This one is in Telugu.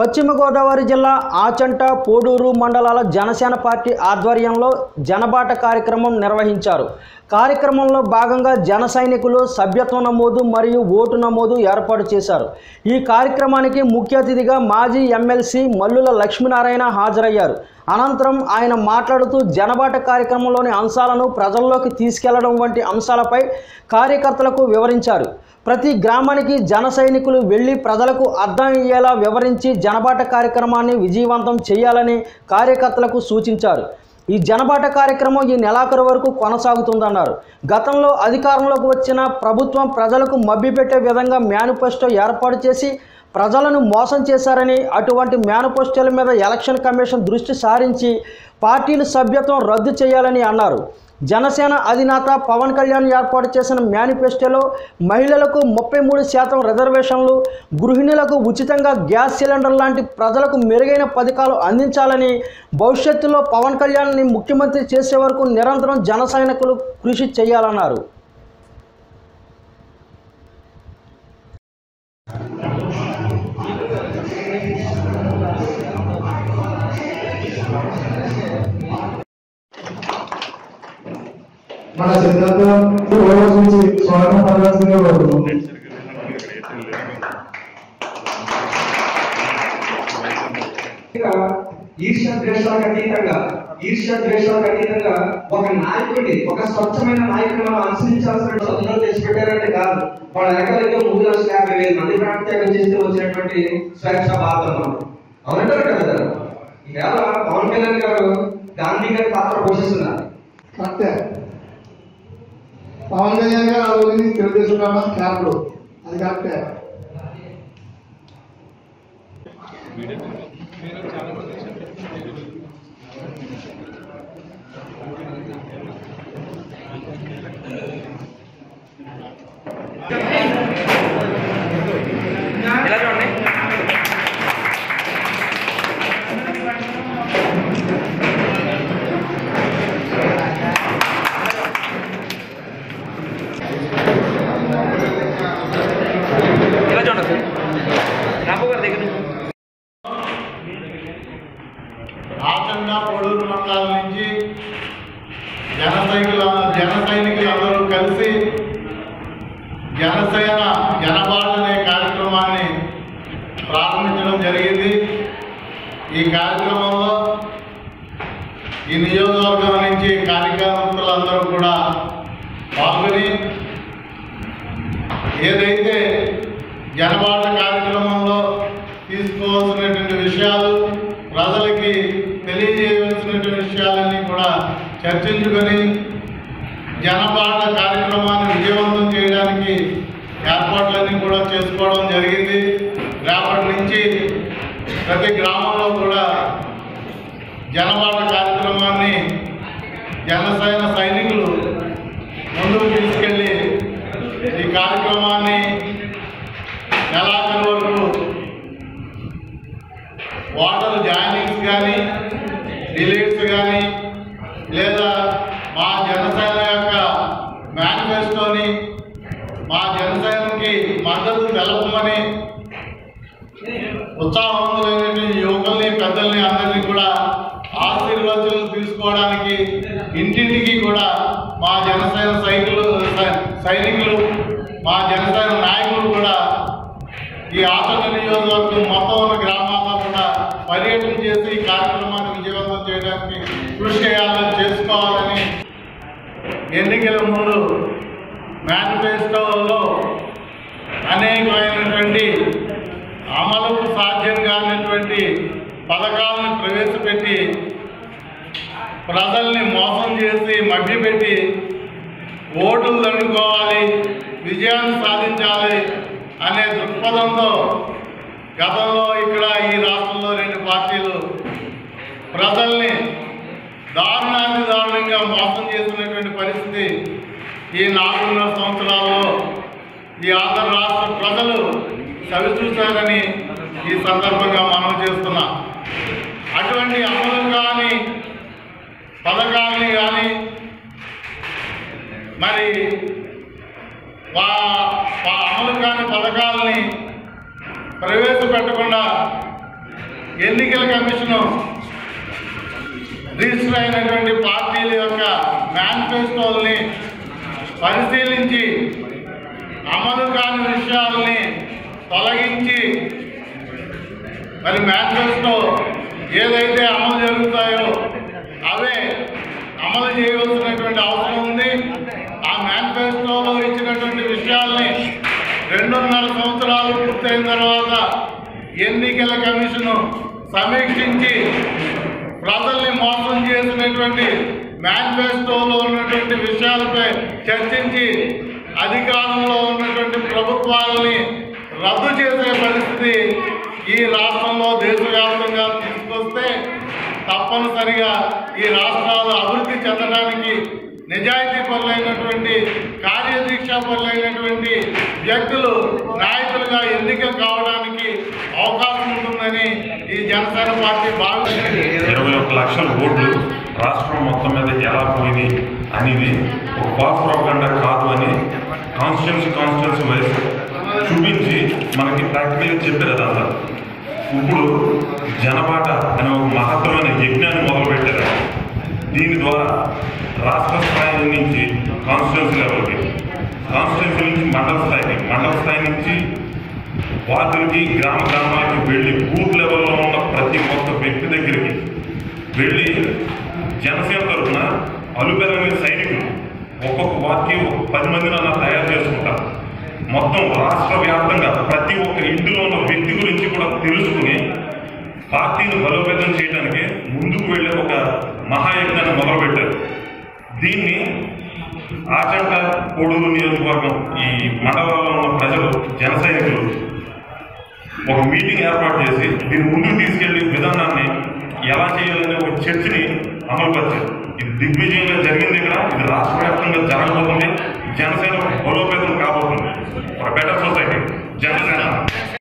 పశ్చిమ గోదావరి జిల్లా ఆచంట పోడూరు మండలాల జనసేన పార్టీ ఆధ్వర్యంలో జనబాట కార్యక్రమం నిర్వహించారు కార్యక్రమంలో భాగంగా జన సైనికులు సభ్యత్వ నమోదు మరియు ఓటు నమోదు ఏర్పాటు చేశారు ఈ కార్యక్రమానికి ముఖ్య అతిథిగా మాజీ ఎమ్మెల్సీ మల్లుల లక్ష్మీనారాయణ హాజరయ్యారు అనంతరం ఆయన మాట్లాడుతూ జనబాట కార్యక్రమంలోని అంశాలను ప్రజల్లోకి తీసుకెళ్లడం వంటి అంశాలపై కార్యకర్తలకు వివరించారు ప్రతి గ్రామానికి జన సైనికులు వెళ్లి ప్రజలకు అర్థం అయ్యేలా వివరించి జనబాట కార్యక్రమాన్ని విజయవంతం చేయాలని కార్యకర్తలకు సూచించారు ఈ జనబాట కార్యక్రమం ఈ నెలాఖరు వరకు కొనసాగుతుందన్నారు గతంలో అధికారంలోకి వచ్చిన ప్రభుత్వం ప్రజలకు మభ్యపెట్టే విధంగా మేనిఫెస్టో ఏర్పాటు చేసి ప్రజలను మోసం చేశారని అటువంటి మేనిఫెస్టోల మీద ఎలక్షన్ కమిషన్ దృష్టి సారించి పార్టీల సభ్యత్వం రద్దు చేయాలని అన్నారు జనసేన అధినేత పవన్ కళ్యాణ్ ఏర్పాటు చేసిన మేనిఫెస్టోలో మహిళలకు ముప్పై మూడు శాతం రిజర్వేషన్లు గృహిణులకు ఉచితంగా గ్యాస్ సిలిండర్ లాంటి ప్రజలకు మెరుగైన పథకాలు అందించాలని భవిష్యత్తులో పవన్ కళ్యాణ్ని ముఖ్యమంత్రి చేసే వరకు నిరంతరం జన సైనికులు కృషి చేయాలన్నారు మన సిద్ధాంతం నుంచి స్వర్ణ పదార్థంగా పడుతుంది ఇంకా ఈర్ష్య ద్వేషాలకు అతీతంగా ఈర్ష్య ద్వేషాలకు అతీతంగా ఒక నాయకుడిని ఒక స్వచ్ఛమైన నాయకుడిని మనం అనుసరించాల్సిన అందరూ తెచ్చి పెట్టారంటే కాదు వాళ్ళ వెనకాలతో మూడు లక్షల యాభై వేల మంది ప్రాణత్యాగం చేస్తే వచ్చినటువంటి స్వేచ్ఛ భారతం మనం అవునంటారు కదా ఈవేళ పవన్ కళ్యాణ్ గారు గాంధీ గారి పాత్ర పోషిస్తున్నారు కరెక్టే పవన్ కళ్యాణ్ గారు ఆ రోజు నుంచి తెలుగుదేశం రావడం క్యాప్లో అది కరెక్టే ఇలా చూడండి ఇలా చూడండి సార్ రాబు గారి దగ్గర నుంచి. ఆచండ పొడూరు మండలాల నుంచి జన సైనికుల జన సైనికులందరూ కలిసి జనసేన జనబాట అనే కార్యక్రమాన్ని ప్రారంభించడం జరిగింది ఈ కార్యక్రమంలో ఈ నియోజకవర్గం నుంచి కార్యకర్తలందరూ కూడా పాల్గొని ఏదైతే జనబాట కార్యక్రమంలో తీసుకోవాల్సినటువంటి విషయాలు ప్రజలకి తెలియజేయవలసినటువంటి విషయాలన్నీ కూడా చర్చించుకొని జనబాట కార్యక్రమాన్ని విజయవంతం చేయడానికి ఏర్పాట్లన్నీ కూడా చేసుకోవడం జరిగింది రేపటి నుంచి ప్రతి గ్రామంలో కూడా జనబాట కార్యక్రమాన్ని జనసేన సైనికులు ముందుకు తీసుకెళ్ళి ఈ కార్యక్రమాన్ని నెలాఖరు వరకు వాటర్ జాయినింగ్స్ కానీ డిలీట్స్ కానీ లేదా మా జనసేన యొక్క మేనిఫెస్టోని మా జనసేనకి మద్దతు తెలపమని ఉత్సాహవంతులైనటువంటి యువకుల్ని పెద్దల్ని అందరినీ కూడా ఆశీర్వచనలు తీసుకోవడానికి ఇంటింటికి కూడా మా జనసేన సైకిలు సై- సైనికులు మా జనసేన నాయకులు కూడా ఈ ఆచరణ నియోజకవర్గం మొత్తం ఉన్న గ్రామాల్లో కూడా పర్యటన చేసి ఈ కార్యక్రమాన్ని విజయవంతం చేయడానికి కృషి చేయాలని చేసుకోవాలని ఎన్నికల ముందు మేనిఫెస్టోలో అనేకమైనటువంటి అమలుకు సాధ్యం కానిటువంటి పథకాలను ప్రవేశపెట్టి ప్రజల్ని మోసం చేసి మభ్యపెట్టి ఓటులు దండుకోవాలి విజయాన్ని సాధించాలి అనే దృక్పథంతో గతంలో ఇక్కడ ఈ రాష్ట్రంలో రెండు పార్టీలు ప్రజల్ని దారుణానికి దారుణంగా మోసం చేసినటువంటి పరిస్థితి ఈ నాలుగున్నర సంవత్సరాల్లో ఈ ఆంధ్ర రాష్ట్ర ప్రజలు చవిచూశారని ఈ సందర్భంగా మనం చేస్తున్నా అటువంటి అమలు కాని పథకాలని కానీ మరి వా వా అమలు కాని పథకాలని ప్రవేశపెట్టకుండా ఎన్నికల కమిషను రిజిస్టర్ అయినటువంటి పార్టీల యొక్క మేనిఫెస్టోల్ని పరిశీలించి అమలు కాని విషయాల్ని తొలగించి మరి మేనిఫెస్టో ఏదైతే అమలు జరుగుతాయో అవే అమలు చేయవలసినటువంటి అవసరం ఉంది ఆ మేనిఫెస్టోలో ఇచ్చినటువంటి విషయాల్ని రెండున్నర సంవత్సరాలు పూర్తయిన తర్వాత ఎన్నికల కమిషను సమీక్షించి ప్రజల్ని మోసం చేసినటువంటి మేనిఫెస్టోలో ఉన్నటువంటి విషయాలపై చర్చించి అధికారంలో ఉన్నటువంటి ప్రభుత్వాలని రద్దు చేసే పరిస్థితి ఈ రాష్ట్రంలో దేశవ్యాప్తంగా తీసుకొస్తే తప్పనిసరిగా ఈ రాష్ట్రాలు అభివృద్ధి చెందడానికి నిజాయితీ పరులైనటువంటి కార్యదీక్ష పరులైనటువంటి వ్యక్తులు నాయకులుగా ఎన్నిక కావడానికి అవకాశం ఉంటుందని ఈ జనసేన పార్టీ భావిస్తుంది ఇరవై ఒక్క లక్షల ఓట్లు రాష్ట్రం మొత్తం మీద ఎలా పోయింది అనేది ఒక ఫాల్స్ ప్రాపగండా కాదు అని కాన్స్టిట్యున్సీ కాన్స్టిట్యున్సీ వైజ్ చూపించి మనకి ప్రాక్టికల్గా చెప్పారు అదంతా ఇప్పుడు జనబాట అనే ఒక మహత్తరమైన యజ్ఞాన్ని మొదలుపెట్టారు దీని ద్వారా రాష్ట్ర స్థాయి నుంచి కాన్స్టిట్యున్సీ లెవెల్కి కాన్స్టిట్యున్సీ నుంచి మండల స్థాయికి మండల స్థాయి నుంచి వార్డులకి గ్రామ గ్రామాలకి వెళ్ళి బూత్ లెవెల్లో ఉన్న ప్రతి ఒక్క వ్యక్తి దగ్గరికి వెళ్ళి జనసేన తరఫున అలుపెరగని సైనికులు ఒక్కొక్క వార్డుకి ఒక పది మందిని అలా తయారు చేసుకుంటారు మొత్తం రాష్ట్ర వ్యాప్తంగా ప్రతి ఒక్క ఇంటిలో ఉన్న వ్యక్తి గురించి కూడా తెలుసుకుని పార్టీని బలోపేతం చేయడానికి ముందుకు వెళ్ళే ఒక మహాయజ్ఞాన్ని మొదలుపెట్టారు దీన్ని ఆచంట కోడూరు నియోజకవర్గం ఈ మండలాల్లో ఉన్న ప్రజలు జన సైనికులు ఒక మీటింగ్ ఏర్పాటు చేసి దీన్ని ముందుకు తీసుకెళ్లే విధానాన్ని ఎలా చేయాలనే ఒక చర్చని అమలుపరిచారు ఇది దిగ్విజయంగా జరిగింది ఇక్కడ ఇది రాష్ట్ర వ్యాప్తంగా జరగబోతుంది జనసేన బలోపేతం కాబోతుంది ఒక బెటర్ సొసైటీ జనసేన